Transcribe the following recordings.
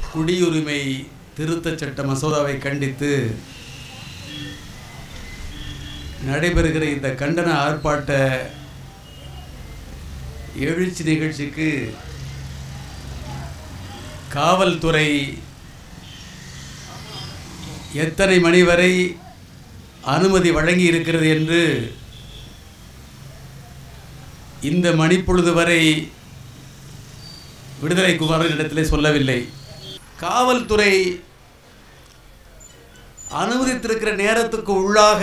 குடியுரிமை திருத்தச் சட்ட மசோதாவை கண்டித்து நடைபெறுகிற இந்த கண்டன ஆர்ப்பாட்ட எழுச்சி நிகழ்ச்சிக்கு காவல்துறை எத்தனை மணி வரை அனுமதி வழங்கி இருக்கிறது என்று இந்த மணிப்பொழுது வரை விடுதலை குமாரனிடத்திலே சொல்லவில்லை காவல்துறை அனுமதித்திருக்கிற நேரத்துக்கு உள்ளாக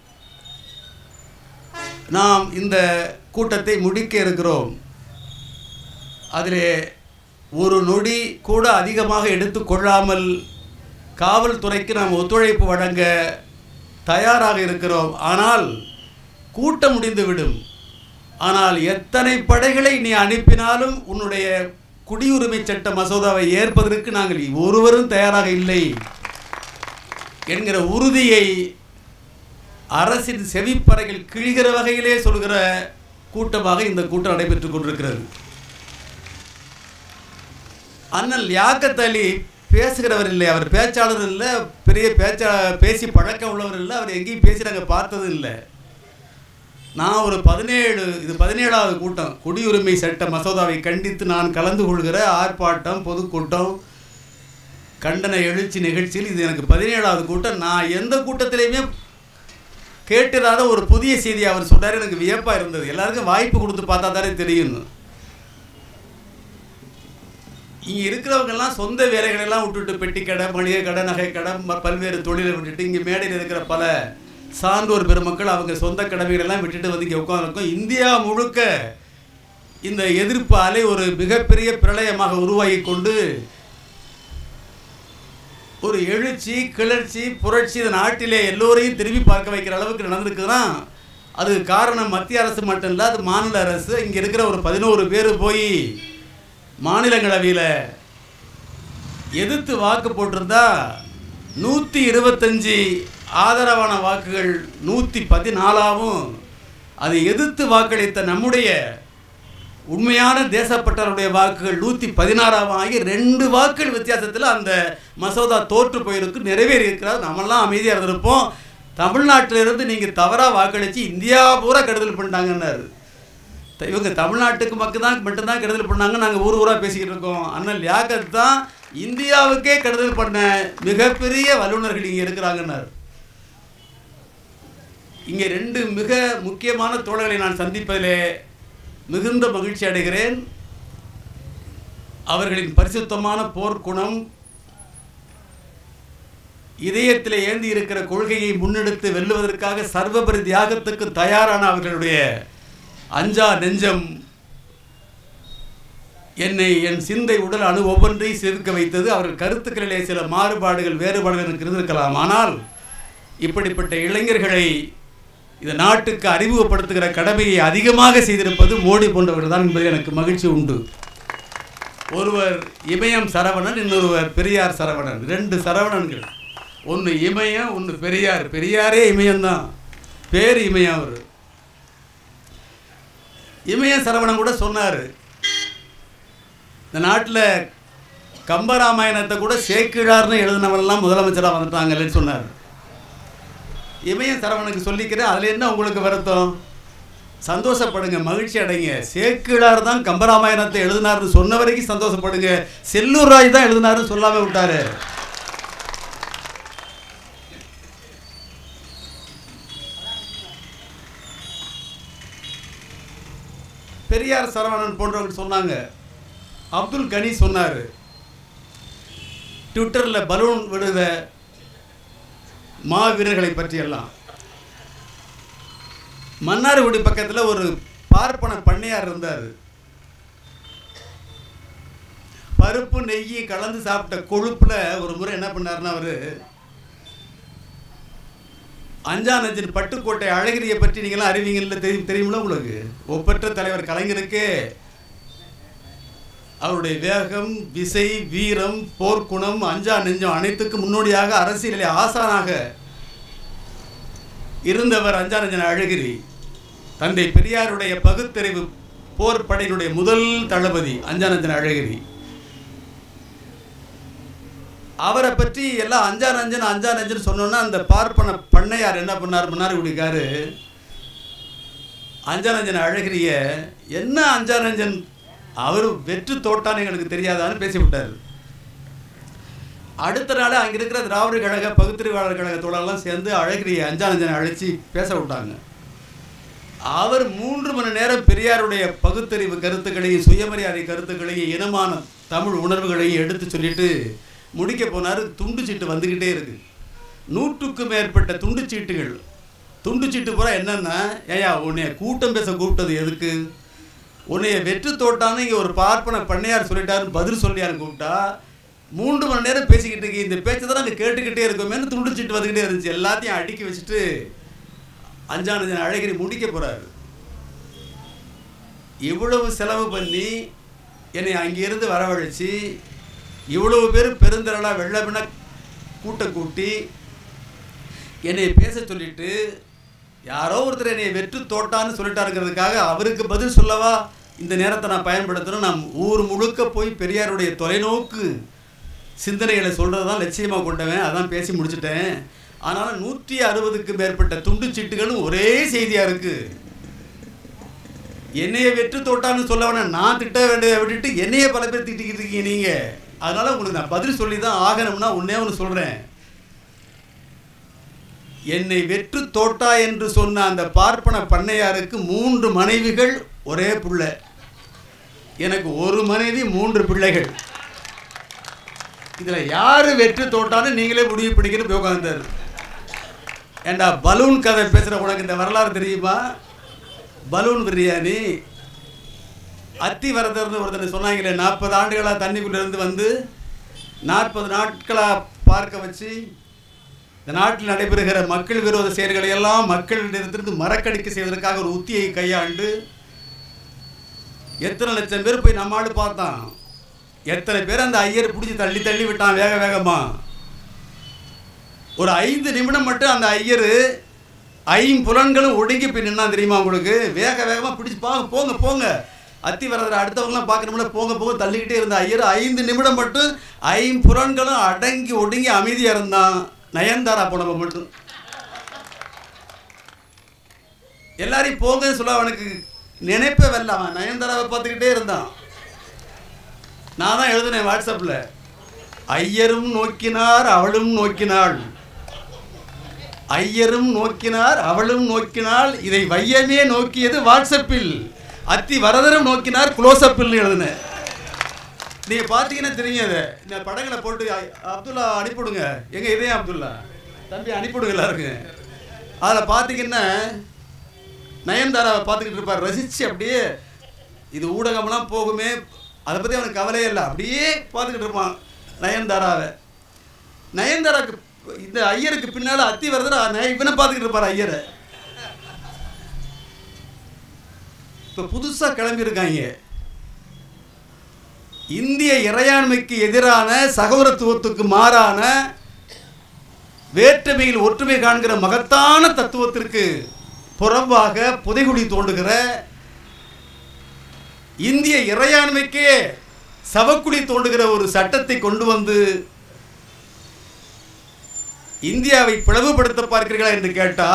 நாம் இந்த கூட்டத்தை முடிக்க இருக்கிறோம் அதிலே ஒரு நொடி கூட அதிகமாக எடுத்துக்கொள்ளாமல் காவல்துறைக்கு நாம் ஒத்துழைப்பு வழங்க தயாராக இருக்கிறோம் ஆனால் கூட்டம் முடிந்துவிடும் ஆனால் எத்தனை படைகளை நீ அனுப்பினாலும் உன்னுடைய குடியுரிமை சட்ட மசோதாவை ஏற்பதற்கு நாங்கள் ஒருவரும் தயாராக இல்லை என்கிற உறுதியை அரசின் செவிப்பறைகள் கிழிகிற வகையிலே சொல்கிற கூட்டமாக இந்த கூட்டம் நடைபெற்றுக் கொண்டிருக்கிறது அண்ணல் யாக்கத் அலி பேசுகிறவர் இல்லை அவர் பேச்சாளர் இல்லை பெரிய பேச்சா பேசி பழக்கம் உள்ளவர் இல்லை அவர் எங்கேயும் பேசி நாங்கள் பார்த்தது இல்லை நான் ஒரு பதினேழு இது பதினேழாவது கூட்டம் குடியுரிமை சட்ட மசோதாவை கண்டித்து நான் கலந்து கொள்கிற ஆர்ப்பாட்டம் பொதுக்கூட்டம் கண்டன எழுச்சி நிகழ்ச்சியில் இது எனக்கு பதினேழாவது கூட்டம் நான் எந்த கூட்டத்திலையுமே கேட்டிராத ஒரு புதிய செய்தி அவர் சொன்னார் எனக்கு வியப்பாக இருந்தது எல்லாருக்கும் வாய்ப்பு கொடுத்து பார்த்தா தானே தெரியும் இங்கே இருக்கிறவங்கெல்லாம் சொந்த வேலைகளெல்லாம் விட்டுட்டு பெட்டி கடை மளிகை கடை நகை கடை ம- பல்வேறு தொழிலை விட்டுட்டு இங்கே மேடையில் இருக்கிற பல சான்றோர் பெருமக்கள் அவங்க சொந்த கடமைகளெல்லாம் விட்டுட்டு வந்து இங்கே உட்காந்துருக்கோம் இந்தியா முழுக்க இந்த எதிர்ப்பு அலை ஒரு மிகப்பெரிய பிரளயமாக உருவாகி கொண்டு ஒரு எழுச்சி கிளர்ச்சி புரட்சி இந்த நாட்டிலே எல்லோரையும் திரும்பி பார்க்க வைக்கிற அளவுக்கு நடந்திருக்குதுன்னா அதுக்கு காரணம் மத்திய அரசு மட்டும் இல்லை அது மாநில அரசு இங்கே இருக்கிற ஒரு பதினோரு பேர் போய் மாநிலங்களவையில் எதிர்த்து வாக்கு போட்டிருந்தா நூற்றி இருபத்தஞ்சி ஆதரவான வாக்குகள் நூற்றி பதினாலாவும் அதை எதிர்த்து வாக்களித்த நம்முடைய உண்மையான தேசப்பட்டவருடைய வாக்குகள் நூற்றி பதினாறாம் ஆகி ரெண்டு வாக்குகள் வித்தியாசத்தில் அந்த மசோதா தோற்று போயிருக்கு நிறைவேறி இருக்கிறார் நம்மெல்லாம் அமைதியாக இருந்திருப்போம் தமிழ்நாட்டிலிருந்து நீங்கள் தவறாக வாக்களித்து இந்தியா பூரா கெடுதல் பண்ணிட்டாங்கன்னாரு த- இவங்க தமிழ்நாட்டுக்கு மக்கள் தான் மட்டும்தான் கெடுதல் பண்ணாங்க நாங்கள் ஊர் ஊராக பேசிக்கிட்டு இருக்கோம் அண்ணல் யாக்கத் தான் இந்தியாவுக்கே கெடுதல் பண்ண மிகப்பெரிய வல்லுநர்கள் இங்கே இருக்கிறாங்கன்னாரு இங்கே ரெண்டு மிக முக்கியமான தோழர்களை நான் சந்திப்பதிலே மிகுந்த மகிழ்ச்சி அடைகிறேன் அவர்களின் பரிசுத்தமான போர்க்குணம் இதயத்தில் ஏந்தி இருக்கிற கொள்கையை முன்னெடுத்து வெல்லுவதற்காக சர்வபரி தியாகத்துக்கு தயாரான அவர்களுடைய அஞ்சா நெஞ்சம் என்னை என் சிந்தை உடல் அணு ஒவ்வொன்றையும் சிரிக்க வைத்தது அவர்கள் கருத்துக்களிலே சில மாறுபாடுகள் வேறுபாடுகள் எனக்கு இருந்திருக்கலாம் ஆனால் இப்படிப்பட்ட இளைஞர்களை இந்த நாட்டுக்கு அறிமுகப்படுத்துகிற கடமையை அதிகமாக செய்திருப்பது மோடி போன்றவர்கள் தான் என்பதில் எனக்கு மகிழ்ச்சி உண்டு ஒருவர் இமயம் சரவணன் இன்னொருவர் பெரியார் சரவணன் ரெண்டு சரவணன்கள் ஒன்று இமயம் ஒன்று பெரியார் பெரியாரே இமயம்தான் பேர் இமயம் அவர் இமய சரவணன் கூட சொன்னார் இந்த நாட்டில் கம்பராமாயணத்தை கூட சேக்கிழார்னு எழுதினவன்லாம் முதலமைச்சராக வந்துட்டாங்கன்னு சொன்னார் இமய சரவணனுக்கு சொல்லிக்கிறேன் அதில் என்ன உங்களுக்கு வருத்தம் சந்தோஷப்படுங்க மகிழ்ச்சி அடைங்க சேக்கிழார் தான் கம்பராமாயணத்தை எழுதினார்னு சொன்ன வரைக்கும் சந்தோஷப்படுங்க செல்லூர் ராஜ் தான் எழுதினாருன்னு சொல்லாம விட்டாரு பெரியார் சரவணன் போன்றவங்க சொன்னாங்க அப்துல் கனி சொன்னார் ட்விட்டரில் பலூன் விடுத மாவீரர்களை பற்றியெல்லாம் மன்னார்குடி பக்கத்தில் ஒரு பார்ப்பன பண்ணையார் இருந்தார் பருப்பு நெய்யை கலந்து சாப்பிட்ட கொழுப்பில் ஒரு முறை என்ன பண்ணாருன்னா அவர் அஞ்சானஞ்சின் பட்டுக்கோட்டை அழகிரியை பற்றி நீங்களாம் அறிவீங்கல்ல தெரியும் தெரியுமில்ல உங்களுக்கு ஒப்பற்ற தலைவர் கலைஞருக்கு அவருடைய வேகம் விசை வீரம் போர்க்குணம் அஞ்சா நெஞ்சம் அனைத்துக்கும் முன்னோடியாக அரசியலில் ஆசானாக இருந்தவர் அஞ்சா நெஞ்சன் அழகிரி தந்தை பெரியாருடைய பகுத்தறிவு போர் படையினுடைய முதல் தளபதி அஞ்சா நெஞ்சன் அழகிரி அவரை பற்றி எல்லாம் அஞ்சா நஞ்சன் அஞ்சா நஞ்சன் சொன்னோன்னா அந்த பார்ப்பன பண்ணையார் என்ன பண்ணார் பண்ணார் இப்படிக்காரு அஞ்சானஞ்சன் அழகிரிய என்ன அஞ்சானஞ்சன் அவர் வெற்று தோட்டான்னு எங்களுக்கு தெரியாதான்னு பேசிவிட்டார் அடுத்த நாள் அங்கே இருக்கிற திராவிட கழக பகுத்தறிவாளர் கழக தோழர்கள்லாம் சேர்ந்து அழகிரிய அஞ்சானஞ்சனை அழைச்சி பேச விட்டாங்க அவர் மூன்று மணி நேரம் பெரியாருடைய பகுத்தறிவு கருத்துக்களையும் சுயமரியாதை கருத்துக்களையும் இனமான தமிழ் உணர்வுகளையும் எடுத்து சொல்லிட்டு முடிக்க போனார் துண்டு சீட்டு வந்துக்கிட்டே இருக்கு நூற்றுக்கு மேற்பட்ட துண்டு சீட்டுகள் துண்டு சீட்டு பூரா என்னன்னா ஏயா உன்னைய கூட்டம் பேச கூப்பிட்டது எதுக்கு உன்னைய வெற்று தோட்டான்னு இங்கே ஒரு பார்ப்பன பண்ணையார் சொல்லிட்டாருன்னு பதில் சொல்லியான்னு கூப்பிட்டா மூன்று மணி நேரம் பேசிக்கிட்டு இருக்கு இந்த பேச்சை தான் நாங்கள் கேட்டுக்கிட்டே இருக்கோமேனு துண்டு சீட்டு வந்துக்கிட்டே இருந்துச்சு எல்லாத்தையும் அடுக்கி வச்சுட்டு அஞ்சானஞ்சன் அழகிரி முடிக்க போறாரு இவ்வளவு செலவு பண்ணி என்னை அங்கிருந்து வரவழைச்சு இவ்வளவு பேர் பெருந்திரளாக வெள்ளமின கூட்டம் கூட்டி என்னை பேச சொல்லிட்டு யாரோ ஒருத்தர் என்னை வெற்று தோட்டான்னு சொல்லிட்டாருங்கிறதுக்காக அவருக்கு பதில் சொல்லவா இந்த நேரத்தை நான் பயன்படுத்தணும் நான் ஊர் முழுக்க போய் பெரியாருடைய தொலைநோக்கு சிந்தனைகளை சொல்கிறது தான் லட்சியமாக கொண்டவன் அதான் பேசி முடிச்சிட்டேன் ஆனாலும் நூற்றி அறுபதுக்கு மேற்பட்ட துண்டு சீட்டுகளும் ஒரே செய்தியாக இருக்குது என்னைய வெற்று தோட்டான்னு சொல்ல வேணாம் நான் திட்ட வேண்டியதை விட்டுட்டு என்னைய பல பேர் திட்டிக்கிட்டு இருக்கீங்க நீங்கள் அதனால் உங்களுக்கு நான் பதில் சொல்லி தான் ஆகணும்னா ஒன்றே ஒன்று சொல்கிறேன் என்னை வெற்று தோட்டா என்று சொன்ன அந்த பார்ப்பன பண்ணையாருக்கு மூன்று மனைவிகள் ஒரே புள்ள எனக்கு ஒரு மனைவி மூன்று பிள்ளைகள் இதில் யார் வெற்று தோட்டான்னு நீங்களே முடிவு பிடிக்கணும் போய் உட்காந்தாரு ஏண்டா பலூன் கதை பேசுகிற உனக்கு இந்த வரலாறு தெரியுமா பலூன் பிரியாணி அத்தி வரதர்னு ஒருத்தர் சொன்னாங்களே நாற்பது ஆண்டுகளாக தண்ணிக்குள்ளே இருந்து வந்து நாற்பது நாட்களாக பார்க்க வச்சு இந்த நாட்டில் நடைபெறுகிற மக்கள் விரோத செயல்களை எல்லாம் மக்களிடத்திலிருந்து மறக்கடிக்க செய்வதற்காக ஒரு உத்தியை கையாண்டு எத்தனை லட்சம் பேர் போய் நம்மாடு பார்த்தான் எத்தனை பேர் அந்த ஐயர் பிடிச்சி தள்ளி தள்ளி விட்டான் வேக வேகமா ஒரு ஐந்து நிமிடம் மட்டும் அந்த ஐயர் ஐம்புலன்களும் ஒடுங்கி போய் நின்னா தெரியுமா உங்களுக்கு வேக வேகமாக பிடிச்சி பாங்க போங்க போங்க அத்தி வரதில் அடுத்தவங்களாம் பார்க்கணும்ல போங்க போங்க தள்ளிக்கிட்டே இருந்த ஐயர் ஐந்து நிமிடம் மட்டும் ஐம்புலன்களும் அடங்கி ஒடுங்கி அமைதியாக இருந்தான் நயன்தாரா போனவ மட்டும் எல்லாரையும் போங்கன்னு சொல்ல அவனுக்கு நினைப்பே வரல அவன் நயன்தாராவை பார்த்துக்கிட்டே இருந்தான் நான் தான் எழுதினேன் வாட்ஸ்அப்பில் ஐயரும் நோக்கினார் அவளும் நோக்கினாள் ஐயரும் நோக்கினார் அவளும் நோக்கினாள் இதை வையமே நோக்கியது வாட்ஸ்அப்பில் அத்தி வரதரும் நோக்கினார் க்ளோஸ்அப்பில் எழுதினேன் நீங்க பார்த்தீங்கன்னா தெரியும் அதை இந்த படங்களை போட்டு அ- அப்துல்லா அனுப்பிவிடுங்க எங்க இதே அப்துல்லா தம்பி அனுப்பிவிடுங்க எல்லாருக்கும் அதில் பார்த்தீங்கன்னா நயன்தாராவை பார்த்துக்கிட்டு இருப்பார் ரசிச்சு அப்படியே இது ஊடகம்லாம் போகுமே அதை பற்றி அவனுக்கு கவலையே இல்லை அப்படியே பார்த்துக்கிட்டு இருப்பான் நயன்தாராவை நயன்தாராக்கு இந்த ஐயருக்கு பின்னால் அத்தி வரதுல நய- இவனை பார்த்துக்கிட்டு இருப்பார் ஐயரை இப்போ புதுசாக கிளம்பியிருக்காங்க இந்திய இறையாண்மைக்கு எதிரான சகோதரத்துவத்துக்கு மாறான வேற்றுமையில் ஒற்றுமை காண்கிற மகத்தான தத்துவத்திற்கு புறம்பாக புதைகுழி தோண்டுகிற இந்திய இறையாண்மைக்கே சவக்குழி தோண்டுகிற ஒரு சட்டத்தை கொண்டு வந்து இந்தியாவை பிளவுபடுத்த பார்க்கிறீர்களா என்று கேட்டா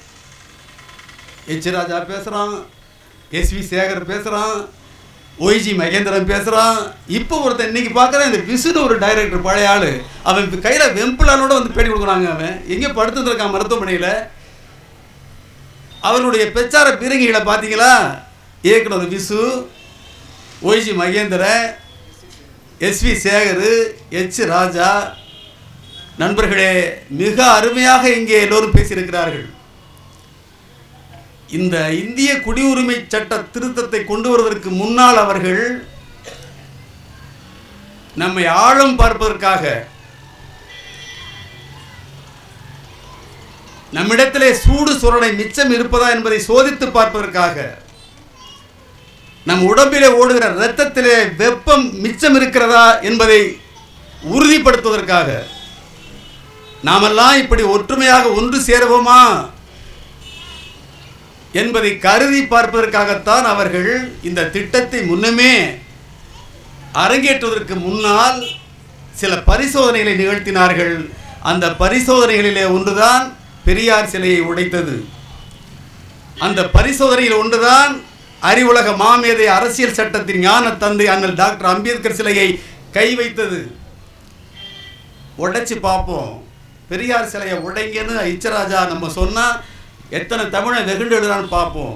எச் ராஜா பேசுறான் எஸ் வி சேகர் பேசுறான் ஒய்ஜி மகேந்திரன் பேசுறான் இப்போ ஒருத்தன் இன்னைக்கு பார்க்குறேன் இந்த விசுன்னு ஒரு டைரக்டர் பழைய ஆளு அவன் கையில் வெம்பிளானோட வந்து பேட்டி கொடுக்குறாங்க அவன் எங்கே படுத்துருக்கான் மருத்துவமனையில் அவருடைய பிரச்சார பீரங்கிகளை பார்த்தீங்களா இயக்குனர் Visu YG Mahendran SV Sekhar H Raja நண்பர்களே மிக அருமையாக இங்கே எல்லோரும் பேசியிருக்கிறார்கள் இந்த இந்திய குடியுரிமை சட்ட திருத்தத்தை கொண்டு வருவதற்கு முன்னால் அவர்கள் நம்மை ஆழம் பார்ப்பதற்காக நம்மிடத்திலே சூடு சுரணை மிச்சம் இருப்பதா என்பதை சோதித்து பார்ப்பதற்காக நம் உடம்பிலே ஓடுகிற இரத்தத்திலே வெப்பம் மிச்சம் இருக்கிறதா என்பதை உறுதிப்படுத்துவதற்காக நாமெல்லாம் இப்படி ஒற்றுமையாக ஒன்று சேருவோமா என்பதை கருதி பார்ப்பதற்காகத்தான் அவர்கள் இந்த திட்டத்தை முன்னமே அரங்கேற்றுவதற்கு முன்னால் சில பரிசோதனைகளை நிகழ்த்தினார்கள் அந்த பரிசோதனைகளிலே ஒன்றுதான் பெரியார் சிலையை உடைத்தது அந்த பரிசோதனையில் ஒன்றுதான் அறிவுலக மாமேதை அரசியல் சட்டத்தின் ஞான தந்தை அண்ணல் டாக்டர் அம்பேத்கர் சிலையை கை வைத்தது உடைச்சு பார்ப்போம் பெரியார் சிலையை உடைங்கன்னு இச்சராஜா நம்ம சொன்னா எத்தனை தமிழை வெகுண்டு எழுதான்னு பார்ப்போம்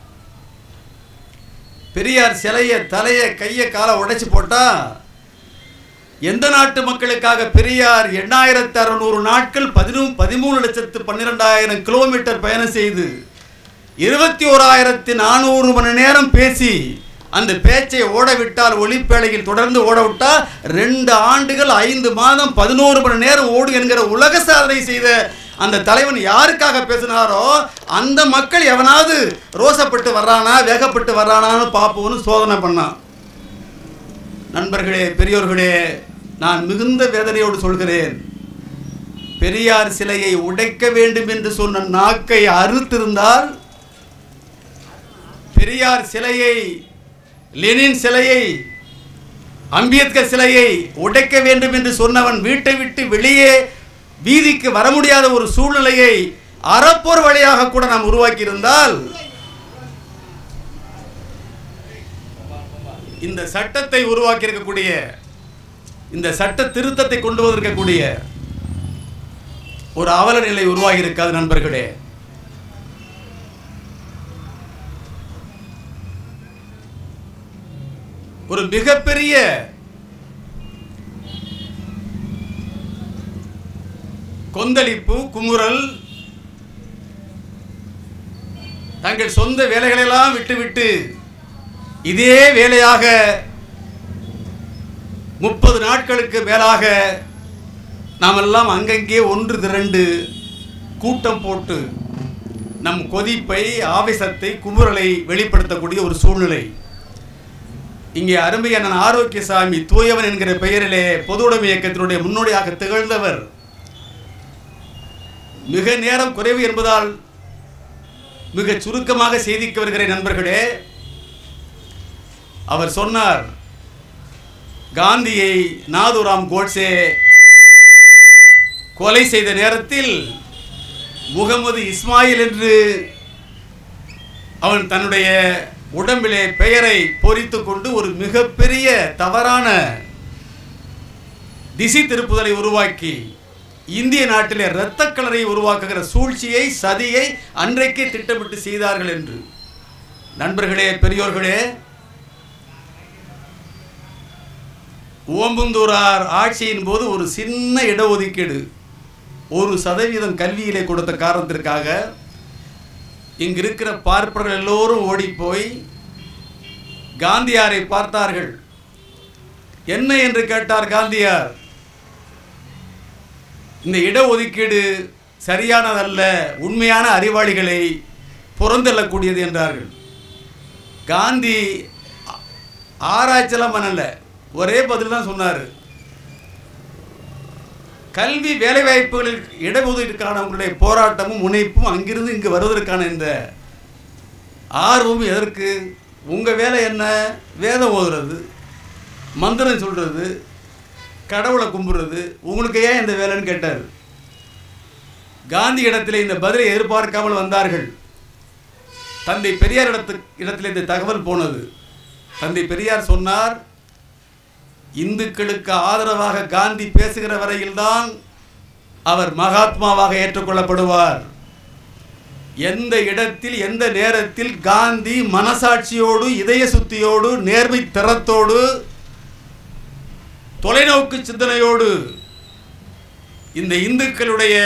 பெரியார் சிலையை தலையை கையை காலை உடைச்சு போட்டா எந்த நாட்டு மக்களுக்காக பெரியார் எண்ணாயிரத்தி அறுநூறு நாட்கள் பதினூ பதிமூணு லட்சத்து பன்னிரெண்டாயிரம் கிலோமீட்டர் பயணம் செய்து இருபத்தி ஓராயிரத்தி நானூறு மணி நேரம் பேசி அந்த பேச்சை ஓட விட்டால் ஒளிப்பேழையில் தொடர்ந்து ஓட விட்டால் ரெண்டு ஆண்டுகள் ஐந்து மாதம் பதினோரு மணி நேரம் ஓடு என்கிற உலக சாதனை செய்த அந்த தலைவன் யாருக்காக பேசினாரோ அந்த மக்கள் எவனாவது ரோசப்பட்டு வர்றானா வேகப்பட்டு வர்றானான்னு பார்ப்போம்னு சோதனை பண்ணான் நண்பர்களே பெரியோர்களே நான் மிகுந்த வேதனையோடு சொல்கிறேன் பெரியார் சிலையை உடைக்க வேண்டும் என்று சொன்ன நாக்கை அறுத்திருந்தால் பெரியார் சிலையை லெனின் சிலையை அம்பேத்கர் சிலையை உடைக்க வேண்டும் என்று சொன்னவன் வீட்டை விட்டு வெளியே வீதிக்கு வர முடியாத ஒரு சூழ்நிலையை அறப்போர் வழியாக கூட நாம் உருவாக்கி இருந்தால் இந்த சட்டத்தை உருவாக்கி இருக்கக்கூடிய இந்த சட்ட திருத்தத்தை கொண்டு வந்திருக்கக்கூடிய ஒரு அவல நிலை உருவாகி இருக்காது நண்பர்களே ஒரு மிகப்பெரிய கொந்தளிப்பு குமுறல் தங்கள் சொந்த வேலைகளெல்லாம் விட்டுவிட்டு இதே வேலையாக முப்பது நாட்களுக்கு மேலாக நாமெல்லாம் அங்கங்கே ஒன்று திரண்டு கூட்டம் போட்டு நம் கொதிப்பை ஆவேசத்தை குமுறலை வெளிப்படுத்தக்கூடிய ஒரு சூழ்நிலை இங்கே அருமை அண்ணன் ஆரோக்கியசாமி தூயவன் என்கிற பெயரிலே பொது உடைமை இயக்கத்தினுடைய முன்னோடியாக திகழ்ந்தவர் மிக நேரம் குறைவு என்பதால் மிக சுருக்கமாக செய்திக்கு வருகிறேன் நண்பர்களே அவர் சொன்னார் காந்தியை நாதுராம் கோட்சே கொலை செய்த நேரத்தில் முகமது இஸ்மாயில் என்று அவன் தன்னுடைய உடம்பிலே பெயரை பொறித்து கொண்டு ஒரு மிகப்பெரிய தவறான திசை திருப்புதலை உருவாக்கி இந்திய நாட்டிலே இரத்த கலரை உருவாக்குகிற சூழ்ச்சியை சதியை அன்றைக்கே திட்டமிட்டு செய்தார்கள் என்று நண்பர்களே பெரியோர்களே ஓம்புந்தூரார் ஆட்சியின் போது ஒரு சின்ன இடஒதுக்கீடு ஒரு சதவீதம் கல்வியிலே கொடுத்த காரணத்திற்காக இங்கு இருக்கிற பார்ப்பவர்கள் எல்லோரும் ஓடிப்போய் காந்தியாரை பார்த்தார்கள் என்ன என்று கேட்டார் காந்தியார் இந்த இடஒதுக்கீடு சரியானதல்ல உண்மையான அறிவாளிகளை புறந்தள்ளக்கூடியது என்றார்கள் காந்தி ஆ- ஆராய்ச்சியெல்லாம் பண்ணல ஒரே பதில் தான் சொன்னார் கல்வி வேலைவாய்ப்புகளில் இடஒதுக்கீடுக்கான உங்களுடைய போராட்டமும் முனைப்பும் அங்கிருந்து இங்கு வருவதற்கான இந்த ஆர்வமும் எதற்கு உங்கள் வேலை என்ன வேதம் ஓதுறது மந்திரம் சொல்கிறது கடவுளை கும்பிடுறது உங்களுக்கு ஏன் இந்த வேலைன்னு கேட்டார் காந்தி இடத்திலே இந்த பதிலை எதிர்பார்க்காமல் வந்தார்கள் தந்தை பெரியார் இடத்து இடத்தில் இந்த தகவல் போனது தந்தை பெரியார் சொன்னார் இந்துக்களுக்கு ஆதரவாக காந்தி பேசுகிற வரையில்தான் அவர் மகாத்மாவாக ஏற்றுக்கொள்ளப்படுவார் எந்த இடத்தில் எந்த நேரத்தில் காந்தி மனசாட்சியோடு இதய சுத்தியோடு நேர்மை திறத்தோடு தொலைநோக்கு சிந்தனையோடு இந்த இந்துக்களுடைய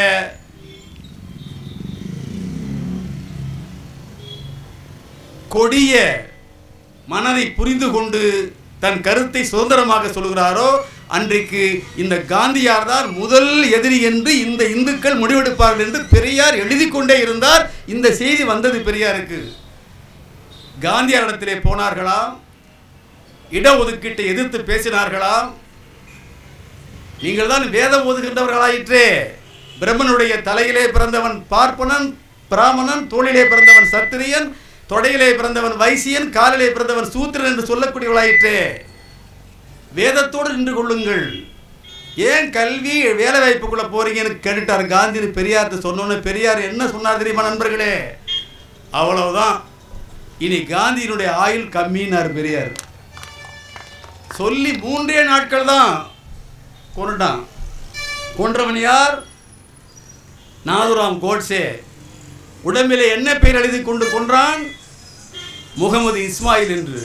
கொடிய மனதை புரிந்து கொண்டு தன் கருத்தை சுதந்திரமாக சொல்கிறாரோ அன்றைக்கு இந்த காந்தியார் தான் முதல் எதிரி என்று இந்த இந்துக்கள் முடிவெடுப்பார்கள் என்று பெரியார் எழுதி கொண்டே இருந்தார் இந்த செய்தி வந்தது பெரியாருக்கு காந்தியாரிடத்திலே போனார்களாம் இடஒதுக்கீட்டை எதிர்த்து பேசினார்களாம் நீங்கள் தான் வேதம் ஓதுகின்றவர்களாயிற்றே பிரம்மனுடைய தலையிலே பிறந்தவன் பார்ப்பனன் பிராமணன் தோளிலே பிறந்தவன் சத்திரியன் தொடையிலே பிறந்தவன் வைசியன் காலிலே பிறந்தவன் சூத்திரன் என்று சொல்லக்கூடியவளாயிற்றே வேதத்தோடு நின்று கொள்ளுங்கள் ஏன் கல்வி வேலை வாய்ப்புக்குள்ள போறீங்கன்னு கேட்டுட்டார் காந்தி பெரியார்ட்ட சொன்னோன்னே பெரியார் என்ன சொன்னார் தெரியுமா நண்பர்களே அவ்வளவுதான் இனி காந்தியினுடைய ஆயுள் கம்மின்னார் பெரியார் சொல்லி மூன்றே நாட்கள் தான் கொண்டுட்டான் கொன்றவன் யார் நாதுராம் கோட்சே உடம்பிலே என்ன பெயர் எழுதி கொண்டு கொன்றான் முகமது இஸ்மாயில் என்று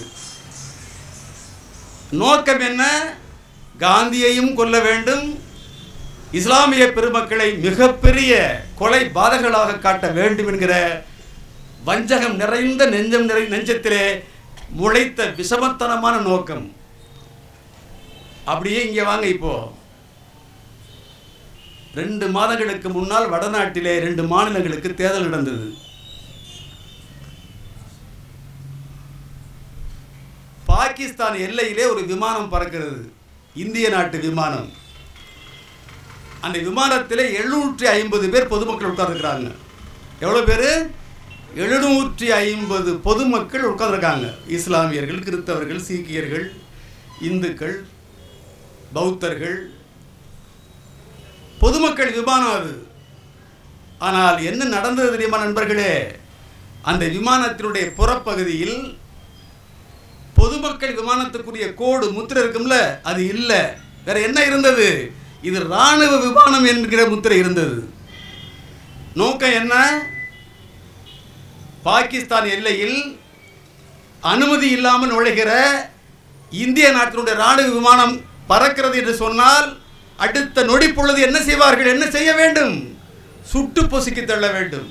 நோக்கம் என்ன காந்தியையும் கொல்ல வேண்டும் இஸ்லாமிய பெருமக்களை மிகப்பெரிய கொலை பாதகர்களாக காட்ட வேண்டும் என்கிற வஞ்சகம் நிறைந்த நெஞ்சம் நிறை நெஞ்சத்திலே முளைத்த விஷமத்தனமான நோக்கம் அப்படியே இங்கே வாங்க இப்போ ரெண்டு மாதங்களுக்கு முன்னால் வடநாட்டிலே ரெண்டு மாநிலங்களுக்கு தேர்தல் நடந்தது பாகிஸ்தான் எல்லையிலே ஒரு விமானம் பறக்கிறது இந்திய நாட்டு விமானம் அந்த விமானத்தில் எழுநூற்றி ஐம்பது பேர் பொதுமக்கள் உட்கார்ந்துருக்கிறாங்க எவ்வளோ பேர் எழுநூற்றி ஐம்பது பொதுமக்கள் உட்கார்ந்துருக்காங்க இஸ்லாமியர்கள் கிறிஸ்தவர்கள் சீக்கியர்கள் இந்துக்கள் பௌத்தர்கள் பொதுமக்கள் விமானம் அது ஆனால் என்ன நடந்தது தெரியுமா நண்பர்களே அந்த விமானத்தினுடைய புறப்பகுதியில் பொதுமக்கள் விமானத்துக்குரிய கோடு முத்திரை இருக்கும்ல அது இல்லை வேற என்ன இருந்தது இது ராணுவ விமானம் என்கிற முத்திரை இருந்தது நோக்கம் என்ன பாகிஸ்தான் எல்லையில் அனுமதி இல்லாமல் நுழைகிற இந்திய நாட்டினுடைய ராணுவ விமானம் பறக்கிறது என்று சொன்னால் அடுத்த நொடி பொழுது என்ன செய்வார்கள் என்ன செய்ய வேண்டும் சுட்டு பொசுக்கி தள்ள வேண்டும்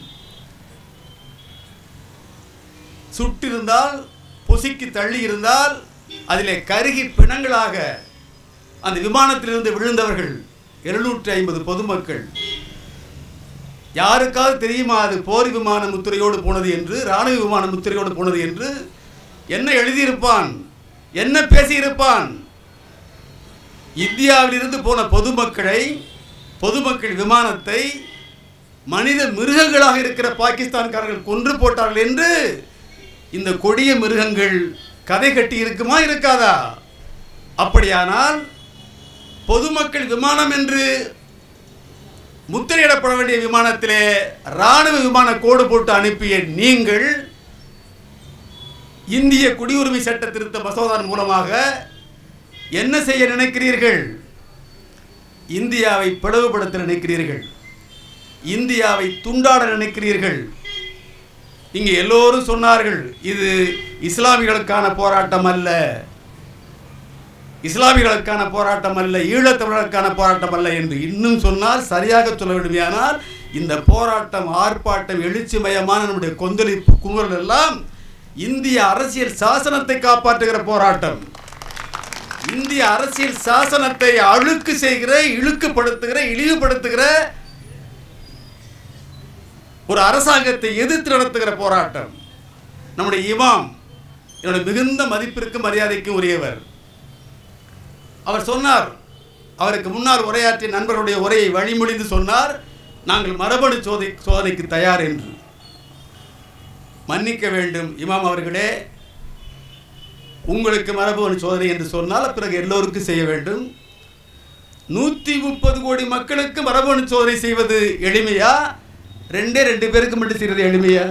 சுட்டிருந்தால் பொசுக்கி தள்ளி இருந்தால் அதிலே கருகி பிணங்களாக அந்த விமானத்திலிருந்து விழுந்தவர்கள் இருநூற்றி ஐம்பது பொதுமக்கள் யாருக்காவது தெரியுமா அது போர் விமான முத்திரையோடு போனது என்று ராணுவ விமான முத்திரையோடு போனது என்று என்ன எழுதியிருப்பான் என்ன பேசியிருப்பான் இந்தியாவிலிருந்து போன பொதுமக்களை பொதுமக்கள் விமானத்தை மனித மிருகங்களாக இருக்கிற பாகிஸ்தான்காரர்கள் கொன்று போட்டார்கள் என்று இந்த கொடிய மிருகங்கள் கதை கட்டி இருக்குமா இருக்காதா அப்படியானால் பொதுமக்கள் விமானம் என்று முத்திரையிடப்பட வேண்டிய விமானத்திலே ராணுவ விமான கோடு போட்டு அனுப்பிய நீங்கள் இந்திய குடியுரிமை சட்ட திருத்த மசோதான் மூலமாக என்ன செய்ய நினைக்கிறீர்கள் இந்தியாவை பிளவுபடுத்த நினைக்கிறீர்கள் இந்தியாவை துண்டாட நினைக்கிறீர்கள் இங்கே எல்லோரும் சொன்னார்கள் இது இஸ்லாமியர்களுக்கான போராட்டம் அல்ல இஸ்லாமியர்களுக்கான போராட்டம் அல்ல ஈழத்தமிழர்களுக்கான போராட்டம் அல்ல என்று இன்னும் சொன்னால் சரியாக சொல்ல வேண்டுமையானால் இந்த போராட்டம் ஆர்ப்பாட்டம் எழுச்சிமயமான நம்முடைய கொந்தளிப்பு குமுறல் எல்லாம் இந்திய அரசியல் சாசனத்தை காப்பாற்றுகிற போராட்டம் இந்திய அரசியல் சாசனத்தை அழுக்கு செய்கிற இழுக்குப்படுத்துகிற இழிவுபடுத்துகிற ஒரு அரசாங்கத்தை எதிர்த்து நடத்துகிற போராட்டம் நம்முடைய இமாம் என்னுடைய மிகுந்த மதிப்பிற்கு மரியாதைக்கு உரியவர் அவர் சொன்னார் அவருக்கு முன்னால் உரையாற்றிய நண்பர்களுடைய உரையை வழிமொழிந்து சொன்னார் நாங்கள் மரபணு சோதை சோதனைக்கு தயார் என்று மன்னிக்க வேண்டும் இமாம் அவர்களே உங்களுக்கு மரபணு சோதனை என்று சொன்னால் பிறகு எல்லோருக்கும் செய்ய வேண்டும் நூற்றி முப்பது கோடி மக்களுக்கு மரபணு சோதனை செய்வது எளிமையா ரெண்டே ரெண்டு பேருக்கு மட்டும் செய்வது எளிமையா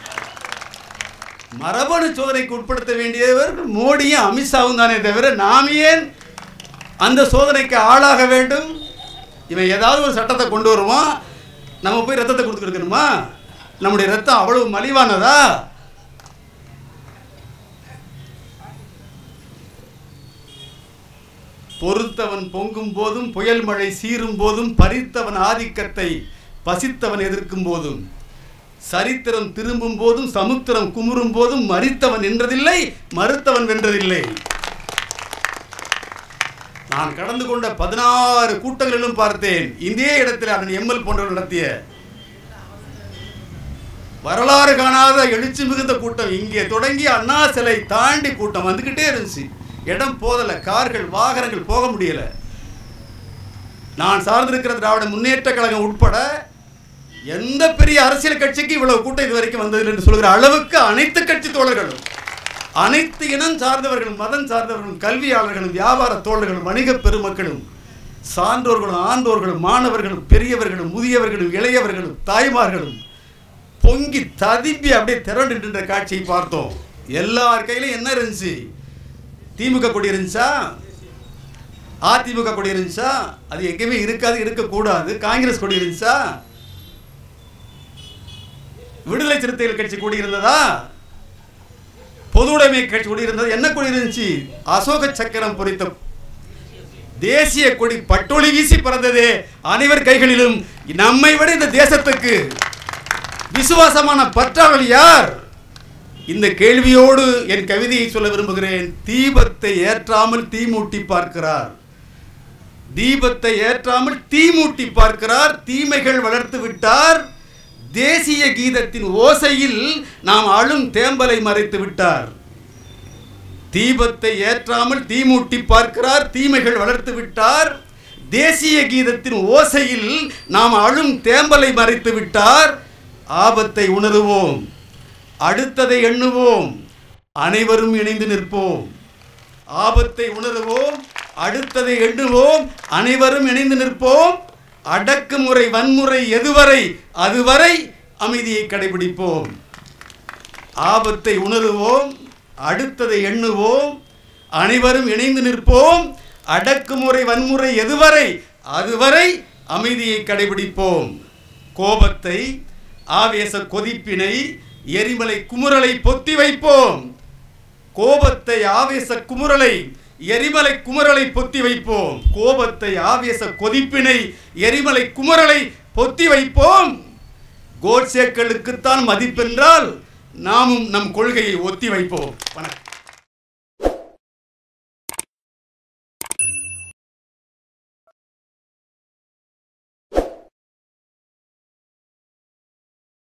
மரபணு சோதனைக்கு உட்படுத்த வேண்டியவர் மோடியும் அமித்ஷாவும் தானே தவிர நாம் ஏன் அந்த சோதனைக்கு ஆளாக வேண்டும் இவன் ஏதாவது ஒரு சட்டத்தை கொண்டு வருவான் நம்ம போய் ரத்தத்தை கொடுத்து கொடுக்கணுமா நம்முடைய ரத்தம் அவ்வளவு மலிவானதா பொறுத்தவன் பொங்கும் போதும் புயல் மழை சீரும் போதும் பறித்தவன் ஆதிக்கத்தை பசித்தவன் எதிர்க்கும் போதும் சரித்திரம் திரும்பும் போதும் சமுத்திரம் குமுறும் போதும் மறித்தவன் நின்றதில்லை மறுத்தவன் வென்றதில்லை நான் கடந்து கொண்ட பதினாறு கூட்டங்களிலும் பார்த்தேன் இதே இடத்தில் அண்ணன் எம்எல் போன்றவர் நடத்திய வரலாறு காணாத எழுச்சி மிகுந்த கூட்டம் இங்கே தொடங்கி அண்ணா சிலை தாண்டி கூட்டம் வந்துக்கிட்டே இருந்துச்சு இடம் போதல கார்கள் வாகனங்கள் போக முடியல நான் சார்ந்திருக்கிற திராவிட முன்னேற்ற கழகம் உட்பட எந்த பெரிய அரசியல் கட்சிக்கு இவ்வளவு கூட்டம் இது வரைக்கும் வந்ததில்லை என்று சொல்கிற அளவுக்கு அனைத்து கட்சி தோழர்களும் அனைத்து இனம் சார்ந்தவர்களும் மதம் சார்ந்தவர்களும் கல்வியாளர்களும் வியாபார தோழர்களும் வணிக பெருமக்களும் சான்றோர்களும் ஆண்டோர்களும் மாணவர்களும் பெரியவர்களும் முதியவர்களும் இளையவர்களும் தாய்மார்களும் பொங்கி ததும்பி அப்படியே திரண்டு நின்ற காட்சியை பார்த்தோம் எல்லார் கையிலும் என்ன இருந்துச்சு திமுக கொடி இருந்துச்சா அதிமுக கொடி இருந்துச்சா அது எங்கேயுமே இருக்காது இருக்கக்கூடாது காங்கிரஸ் கொடி இருந்துச்சா விடுதலை சிறுத்தைகள் கட்சி கொடி இருந்ததா பொது உடைமை கட்சி கொடி இருந்தது என்ன கொடி இருந்துச்சு அசோக சக்கரம் பொறித்த தேசிய கொடி பட்டொளி வீசி பறந்ததே அனைவர் கைகளிலும் நம்மை விட இந்த தேசத்துக்கு விசுவாசமான பற்றாளர் யார் இந்த கேள்வியோடு என் கவிதையை சொல்ல விரும்புகிறேன் தீபத்தை ஏற்றாமல் தீ மூட்டி பார்க்கிறார் தீபத்தை ஏற்றாமல் தீ மூட்டி பார்க்கிறார் தீமைகள் வளர்த்து விட்டார் தேசிய கீதத்தின் ஓசையில் நாம் அழும் தேம்பலை மறைத்து விட்டார் தீபத்தை ஏற்றாமல் தீ மூட்டி பார்க்கிறார் தீமைகள் வளர்த்து விட்டார் தேசிய கீதத்தின் ஓசையில் நாம் அழும் தேம்பலை மறைத்து விட்டார் ஆபத்தை உணருவோம் அடுத்ததை எண்ணுவோம் அனைவரும் இணைந்து நிற்போம் ஆபத்தை உணருவோம் அடுத்ததை எண்ணுவோம் அனைவரும் இணைந்து நிற்போம் அடக்குமுறை வன்முறை எதுவரை அதுவரை அமைதியை கடைபிடிப்போம் ஆபத்தை உணருவோம் அடுத்ததை எண்ணுவோம் அனைவரும் இணைந்து நிற்போம் அடக்குமுறை வன்முறை எதுவரை அதுவரை அமைதியை கடைபிடிப்போம் கோபத்தை ஆவேச கொதிப்பினை எரிமலை குமுறலை பொத்தி வைப்போம் கோபத்தை ஆவேச குமுறலை எரிமலை குமுறலை பொத்தி வைப்போம் கோபத்தை ஆவேச கொதிப்பினை எரிமலை குமுறலை பொத்தி வைப்போம் கோட்சேக்களுக்குத்தான் மதிப்பென்றால் நாமும் நம் கொள்கையை ஒத்தி வைப்போம் வணக்கம்